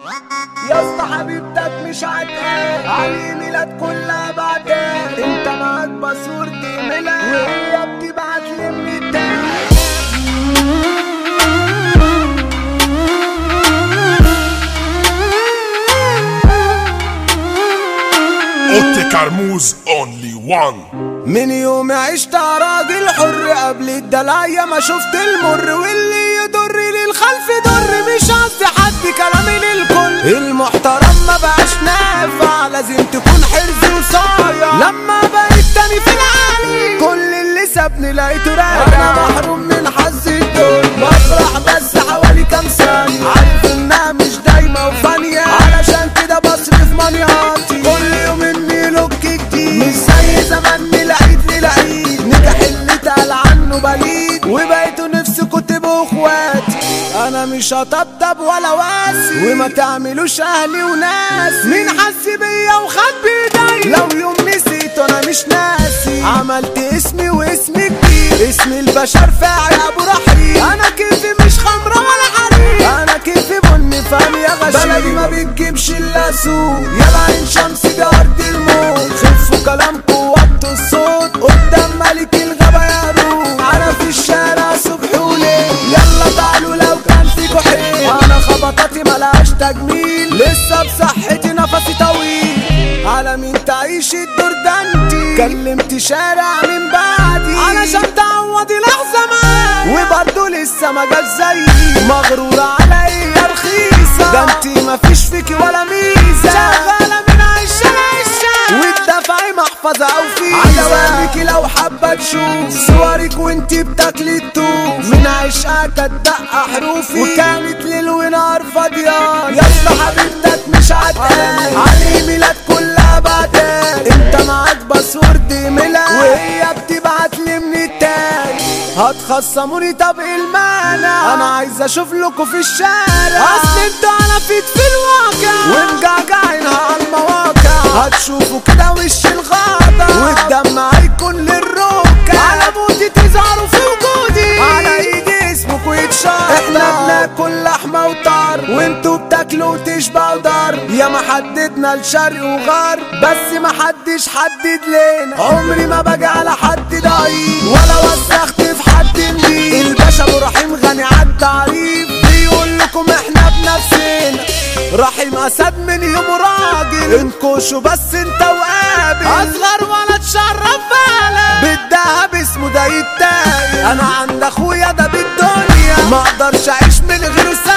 يا اسطى حبيبتك مش عتقال علي ميلاد كلها بعدين انت معاك باسورد ميلاد وهي بتبعت لي من التاني اوتي كرموز اونلي وان من يوم عشت راجل حر قبل الدلاية ما شفت المر واللي يضر للخلف ضر مش قصدي حد كلامي للكل المحترم ما بقاش نافع لازم تكون حرز وصايع لما بقيت تاني في العالي كل اللي سابني لقيته راجع انا محروم من حظ الدنيا بفرح بس حوالي كام ثانية عارف انها مش دايما وفانية علشان كده بصرف مانياتي كل يوم اني لوك جديد مش زي زمان من العيد للعيد نجح اللي اتقال عنه بليد وبقيتوا نفسكوا تبقوا اخواتي انا مش هطبطب ولا واسي وما تعملوش اهلي وناسي مين حس بيا وخد بايدي لو يوم نسيت انا مش ناسي عملت اسمي واسمي كبير اسم البشر فاعل ابو رحيم انا كيفي مش خمرة ولا حريم انا كيفي بني فاهم يا غشيم بلدي ما بتجيبش الا سوق يلا عين شمس دي ارض الموت خفوا كلامكوا وطوا الصوت قدام ملك الغابة يا روح انا في الشارع صبح وليل يلا تعالوا لو كان فيكوا حيل انا خبطاتي ملهاش تجميل لسه بصحتي نفسي طويل على مين تعيش الدور ده انتي كلمت شارع من بعدي علشان تعوضي لحظة معايا وبرضه لسه ما جاش زيي مغرورة عليا رخيصة ده انتي مفيش فيكي ولا ميزة شغالة من عشان عشان والدفعي محفظة او فيزا عجبانيكي لو حابة تشوف صورك وانتي بتاكلي التوف من عشقك اتدق حروفي وكانت ليل ونهار فاضية يا اسطى حبيبتك مش عتقال علي ميلاد كلها بعدين انت معاك باسورد ميلاد وهي بتبعت لي من التاني هتخصموني طب ايه المانع انا عايز اشوف لكم في الشارع اصل انتوا على فيت في الواقع ومجعجعينها على المواقع هتشوفوا كده وش الغابة والدم هيكون للركع على موتي تظهروا في وجودي على ايدي اسمك ويتشار احنا بناكل لحمة وطار وانتوا بتاكلوا وتشبعوا دار يا ما حددنا الشرق وغرب بس ما حدش حدد لنا عمري ما باجي على حد ضعيف ولا وسخت في حد نضيف الباشا ابو رحيم غني عالتعريف بيقول لكم احنا بنفسنا رحيم اسد من يوم راجل انكشوا بس انت وقابل اصغر ولا تشرف بالك بالدهب اسمه ده يتاقل انا عند اخويا ده بالدنيا ما اقدرش اعيش من غير